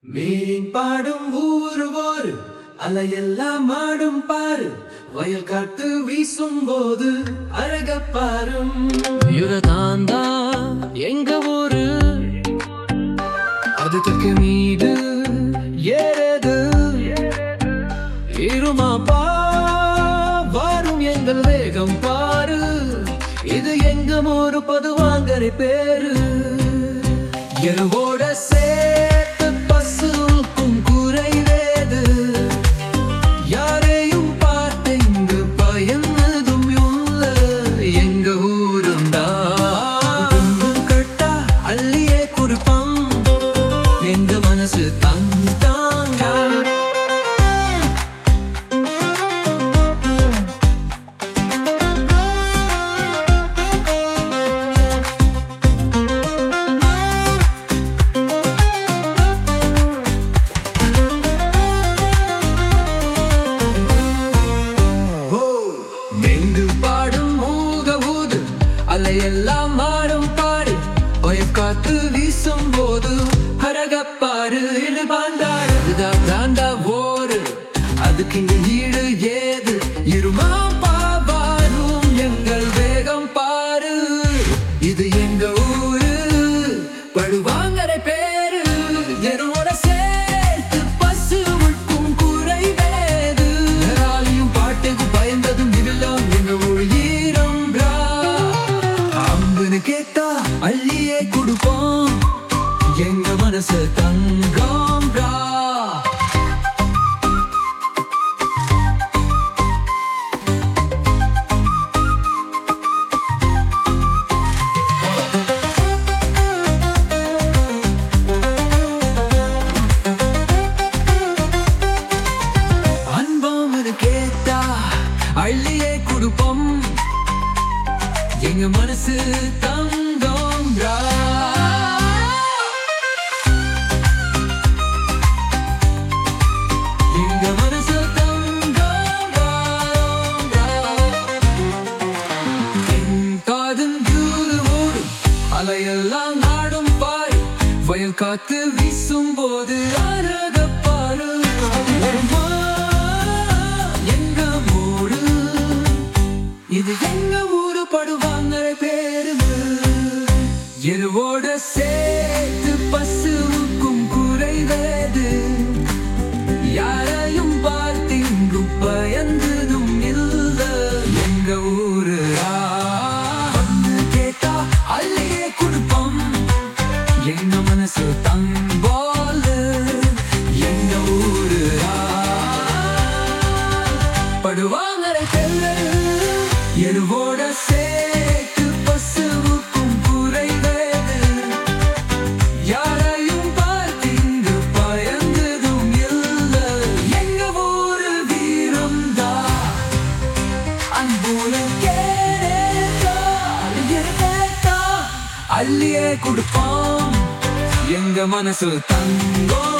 மீன் பாடும் ஊரு ஓரு அலையெல்லாம் ஆடும் பாரு வயல் காட்டு வீசும் போது அழக பாரும் யுரதாந்தா எங்க ஊரு அது தக்க மீது ஏறது இருமாப்பா வரும் எங்கள் வேகம் பாரு இது எங்க ஊரு பதுவாங்கரை பேரு எருவோட சேர்த்து பசுக்கும் குறைவேது யாரையும் பார்த்து இங்கு பயந்ததும் இல்ல எங்க ஊரும் தான் கட்டா அள்ளியே கொடுப்பான் எங்க மனசு தந்தாங்க மெண்டு பாடும் மூக ஊது அலையெல்லாம் ஆடும் பாடு ஒயம் காத்து வீசும் போது ஹரகப்பாரு இது பாண்டாடு இதுதான் தாண்டா ஓரு அதுக்கு இங்கு ஈடு ஏது இருமா பாபாரும் எங்கள் வேகம் பாரு இது எங்க ஊரு படுவாங்கரை பேரு என்னோட சேர்த்து பசு உட்கும் குறைவேது யாராலையும் பாட்டுக்கு பயந்ததும் இல்லம் எங்க ஊர் ஈரம் பிரா அம்புன்னு கேட்டா அள்ளியே கொடுப்போம் எங்க மனசு தங்கம் பிரா அன்பாமனு கேட்டா அள்ளியே கொடுப்போம் எங்க மனசு தங்கம் ரா எங்க மனசு தங்கம் ரா, ரா. என் காதல் தூது ஓடும் அலையெல்லாம் நாடும் பாரு வயல் காத்து வீசும் போது அழக பாரு அம்மா, எங்க ஊரு இது எங்க ஊரு படுவாங்க பேரு எருவோட சேர்த்து பசுவுக்கும் குறைவேது யாரையும் பார்த்து இங்கு பயந்ததும் இல்ல எங்க ஊரு ஆ, வந்து கேட்டா அள்ளியே கொடுப்போம் எங்க மனசு தங்கோல எங்க ஊரு ஆ, படுவாங்கரை தெரு எருவோட சேர்த்து பசுவுக்கும் குறைவேது யாரையும் பார்த்து இங்கு பயந்ததும் இல்ல எங்க ஊரு வீரம்தா அன்புல கேட்டா அள்ளியே கொடுப்போம் எங்க மனசு தங்கம்